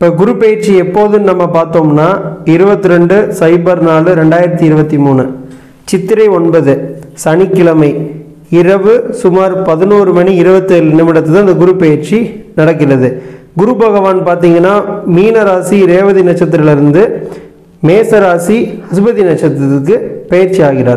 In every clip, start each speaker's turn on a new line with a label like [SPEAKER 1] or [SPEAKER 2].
[SPEAKER 1] இப்போ குரு பயிற்சி எப்போதுன்னு நம்ம பார்த்தோம்னா இருபத்தி ரெண்டு சைபர் நாலு ரெண்டாயிரத்தி இருபத்தி மூணு சித்திரை ஒன்பது சனிக்கிழமை இரவு சுமார் பதினோரு மணி இருபத்தேழு நிமிடத்துல தான் இந்த குரு பயிற்சி நடக்கிறது குரு பகவான் பார்த்தீங்கன்னா மீன ராசி ரேவதி நட்சத்திரத்திலிருந்து மேச ராசி அசுபதி நட்சத்திரத்துக்கு பயிற்சி ஆகிறார்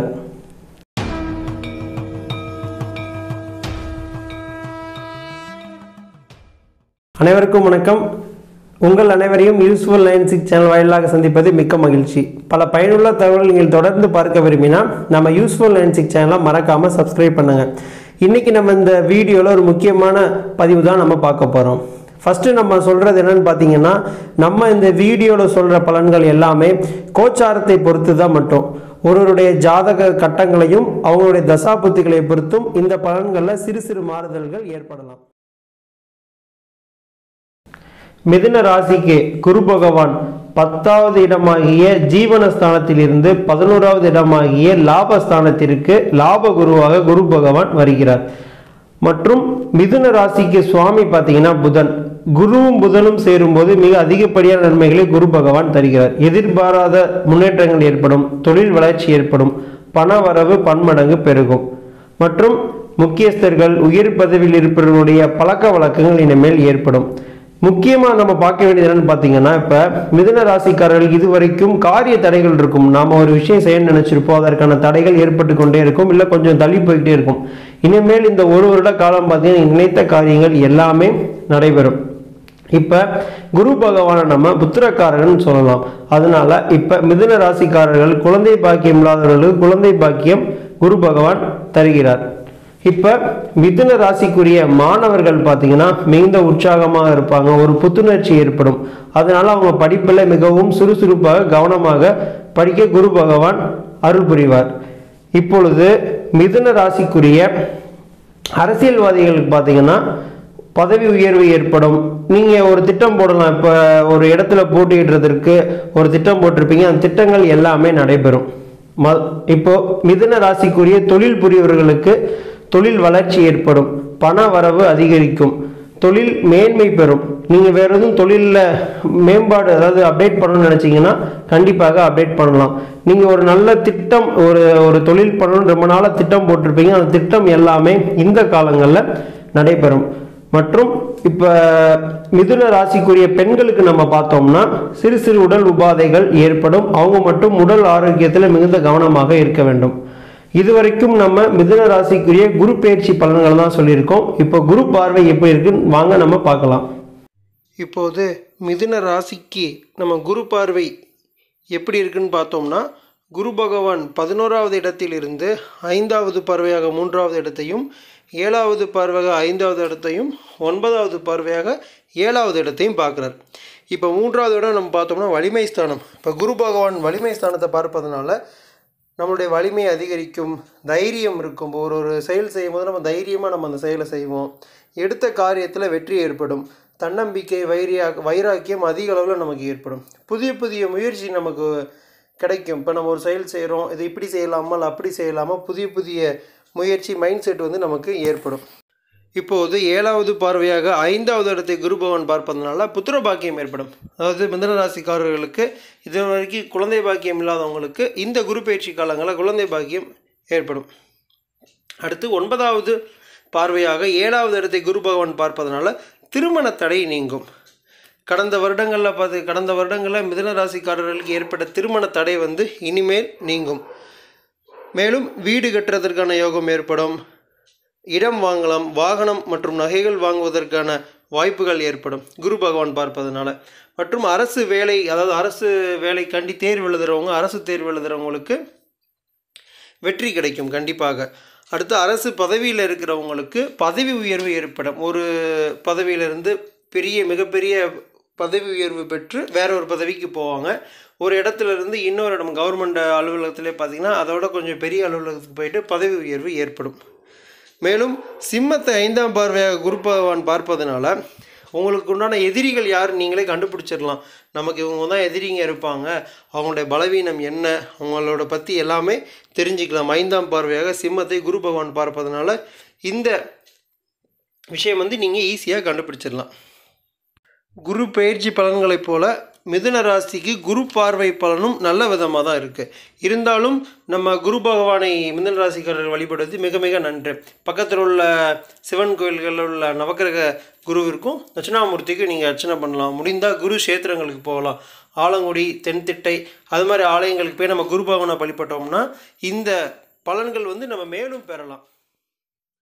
[SPEAKER 1] அனைவருக்கும் வணக்கம் உங்கள் அனைவரையும் யூஸ்ஃபுல் நைன் சிக்ஸ் சேனல் வாயிலாக சந்திப்பது மிக்க மகிழ்ச்சி பல பயனுள்ள தகவல் நீங்கள் தொடர்ந்து பார்க்க விரும்பினா நம்ம யூஸ்ஃபுல் நைன் சிக்ஸ் சேனலை மறக்காமல் சப்ஸ்கிரைப் பண்ணுங்க இன்னைக்கு நம்ம இந்த வீடியோவில் ஒரு முக்கியமான பதிவு தான் நம்ம பார்க்க போகிறோம் ஃபஸ்ட்டு நம்ம சொல்கிறது என்னன்னு பார்த்தீங்கன்னா நம்ம இந்த வீடியோவில் சொல்கிற பலன்கள் எல்லாமே கோச்சாரத்தை பொறுத்து தான் மட்டும் ஒருவருடைய ஜாதக கட்டங்களையும் அவங்களுடைய தசாபுத்திகளை பொறுத்தும் இந்த பலன்களில் சிறு சிறு மாறுதல்கள் ஏற்படலாம் மிதுன ராசிக்கு குரு பகவான் பத்தாவது இடமாகிய ஜீவனஸ்தானத்திலிருந்து பதினோராவது இடமாகிய லாபஸ்தானத்திற்கு லாப குருவாக குரு பகவான் வருகிறார் மற்றும் மிதுன ராசிக்கு சுவாமி பார்த்தீங்கன்னா புதன் குருவும் புதனும் சேரும்போது மிக அதிகப்படியான நன்மைகளை குரு பகவான் தருகிறார் எதிர்பாராத முன்னேற்றங்கள் ஏற்படும் தொழில் வளர்ச்சி ஏற்படும் பண வரவு பன்மடங்கு பெருகும் மற்றும் முக்கியஸ்தர்கள் உயர் பதவியில் இருப்பவர்களுடைய பழக்க வழக்கங்கள் இனிமேல் ஏற்படும் முக்கியமாக நம்ம பார்க்க வேண்டியது என்னன்னு பார்த்தீங்கன்னா இப்போ மிதுன ராசிக்காரர்களுக்கு இதுவரைக்கும் காரிய தடைகள் இருக்கும் நாம் ஒரு விஷயம் செய்ய நினைச்சிருப்போம் அதற்கான தடைகள் ஏற்பட்டு கொண்டே இருக்கும் இல்லை கொஞ்சம் தள்ளி போய்கிட்டே இருக்கும் இனிமேல் இந்த ஒரு வருட காலம் பார்த்தீங்கன்னா நினைத்த காரியங்கள் எல்லாமே நடைபெறும் இப்போ குரு பகவானை நம்ம புத்திரக்காரகன் சொல்லலாம் அதனால இப்போ மிதுன ராசிக்காரர்கள் குழந்தை பாக்கியம் இல்லாதவர்களுக்கு குழந்தை பாக்கியம் குரு பகவான் தருகிறார் இப்போ மிதுன ராசிக்குரிய மாணவர்கள் பார்த்தீங்கன்னா மிகுந்த உற்சாகமாக இருப்பாங்க ஒரு புத்துணர்ச்சி ஏற்படும் அதனால அவங்க படிப்பில் மிகவும் சுறுசுறுப்பாக கவனமாக படிக்க குரு பகவான் அருள் புரிவார் இப்பொழுது மிதுன ராசிக்குரிய அரசியல்வாதிகளுக்கு பார்த்தீங்கன்னா பதவி உயர்வு ஏற்படும் நீங்கள் ஒரு திட்டம் போடலாம் இப்போ ஒரு இடத்துல போட்டியிடுறதற்கு ஒரு திட்டம் போட்டிருப்பீங்க அந்த திட்டங்கள் எல்லாமே நடைபெறும் ம இப்போ மிதுன ராசிக்குரிய தொழில் புரியவர்களுக்கு தொழில் வளர்ச்சி ஏற்படும் பண வரவு அதிகரிக்கும் தொழில் மேன்மை பெறும் நீங்கள் வேற எதுவும் தொழிலில் மேம்பாடு அதாவது அப்டேட் பண்ணணும்னு நினச்சிங்கன்னா கண்டிப்பாக அப்டேட் பண்ணலாம் நீங்கள் ஒரு நல்ல திட்டம் ஒரு ஒரு தொழில் பண்ணணும்னு ரொம்ப நாளாக திட்டம் போட்டிருப்பீங்க அந்த திட்டம் எல்லாமே இந்த காலங்களில் நடைபெறும் மற்றும் இப்போ மிதுன ராசிக்குரிய பெண்களுக்கு நம்ம பார்த்தோம்னா சிறு சிறு உடல் உபாதைகள் ஏற்படும் அவங்க மட்டும் உடல் ஆரோக்கியத்தில் மிகுந்த கவனமாக இருக்க வேண்டும் இதுவரைக்கும் நம்ம மிதுன ராசிக்குரிய குரு பயிற்சி பலன்கள் தான் சொல்லியிருக்கோம் இப்போ குரு பார்வை எப்படி இருக்குன்னு வாங்க நம்ம பார்க்கலாம் இப்போது மிதுன ராசிக்கு நம்ம குரு பார்வை எப்படி இருக்குன்னு பார்த்தோம்னா குரு பகவான் பதினோராவது இடத்திலிருந்து ஐந்தாவது பார்வையாக மூன்றாவது இடத்தையும் ஏழாவது பார்வையாக ஐந்தாவது இடத்தையும் ஒன்பதாவது பார்வையாக ஏழாவது இடத்தையும் பார்க்குறார் இப்போ மூன்றாவது இடம் நம்ம பார்த்தோம்னா வலிமை ஸ்தானம் இப்போ குரு பகவான் வலிமை ஸ்தானத்தை பார்ப்பதனால நம்மளுடைய வலிமை அதிகரிக்கும் தைரியம் இருக்கும் ஒரு ஒரு செயல் செய்யும்போது நம்ம தைரியமாக நம்ம அந்த செயலை செய்வோம் எடுத்த காரியத்தில் வெற்றி ஏற்படும் தன்னம்பிக்கை வைரியா வைராக்கியம் அதிக அளவில் நமக்கு ஏற்படும் புதிய புதிய முயற்சி நமக்கு கிடைக்கும் இப்போ நம்ம ஒரு செயல் செய்கிறோம் இது இப்படி செய்யலாமா இல்லை அப்படி செய்யலாமா புதிய புதிய முயற்சி மைண்ட் செட் வந்து நமக்கு ஏற்படும் இப்போது ஏழாவது பார்வையாக ஐந்தாவது இடத்தை குரு பகவான் பார்ப்பதனால புத்திர பாக்கியம் ஏற்படும் அதாவது மிதன ராசிக்காரர்களுக்கு இது வரைக்கும் குழந்தை பாக்கியம் இல்லாதவங்களுக்கு இந்த குரு பயிற்சி காலங்களில் குழந்தை பாக்கியம் ஏற்படும் அடுத்து ஒன்பதாவது பார்வையாக ஏழாவது இடத்தை குரு பகவான் பார்ப்பதனால திருமண தடை நீங்கும் கடந்த வருடங்களில் பார்த்து கடந்த வருடங்களில் மிதன ராசிக்காரர்களுக்கு ஏற்பட்ட திருமண தடை வந்து இனிமேல் நீங்கும் மேலும் வீடு கட்டுறதற்கான யோகம் ஏற்படும் இடம் வாங்கலாம் வாகனம் மற்றும் நகைகள் வாங்குவதற்கான வாய்ப்புகள் ஏற்படும் குரு பகவான் பார்ப்பதனால மற்றும் அரசு வேலை அதாவது அரசு வேலைக்காண்டி தேர்வு எழுதுகிறவங்க அரசு தேர்வு எழுதுகிறவங்களுக்கு வெற்றி கிடைக்கும் கண்டிப்பாக அடுத்து அரசு பதவியில் இருக்கிறவங்களுக்கு பதவி உயர்வு ஏற்படும் ஒரு பதவியிலிருந்து பெரிய மிகப்பெரிய பதவி உயர்வு பெற்று வேற ஒரு பதவிக்கு போவாங்க ஒரு இடத்துல இருந்து இன்னொரு இடம் கவர்மெண்ட் அலுவலகத்திலே பார்த்தீங்கன்னா அதோட கொஞ்சம் பெரிய அலுவலகத்துக்கு போயிட்டு பதவி உயர்வு ஏற்படும் மேலும் சிம்மத்தை ஐந்தாம் பார்வையாக குரு பகவான் பார்ப்பதனால உங்களுக்கு உண்டான எதிரிகள் யார் நீங்களே கண்டுபிடிச்சிடலாம் நமக்கு இவங்க தான் எதிரிங்க இருப்பாங்க அவங்களுடைய பலவீனம் என்ன அவங்களோட பற்றி எல்லாமே தெரிஞ்சுக்கலாம் ஐந்தாம் பார்வையாக சிம்மத்தை குரு பகவான் பார்ப்பதனால இந்த விஷயம் வந்து நீங்கள் ஈஸியாக கண்டுபிடிச்சிடலாம் குரு பயிற்சி பலன்களைப் போல மிதுன ராசிக்கு குரு பார்வை பலனும் நல்ல விதமாக தான் இருக்குது இருந்தாலும் நம்ம குரு பகவானை மிதுன ராசிக்காரர்கள் வழிபடுவது மிக மிக நன்று பக்கத்தில் உள்ள சிவன் கோயில்களில் உள்ள நவக்கிரக குருவிற்கும் தட்சிணாமூர்த்திக்கு நீங்கள் அர்ச்சனை பண்ணலாம் முடிந்தால் குரு கஷேத்திரங்களுக்கு போகலாம் ஆலங்குடி தென்திட்டை அது மாதிரி ஆலயங்களுக்கு போய் நம்ம குரு பகவானை வழிபட்டோம்னா இந்த பலன்கள் வந்து நம்ம மேலும் பெறலாம்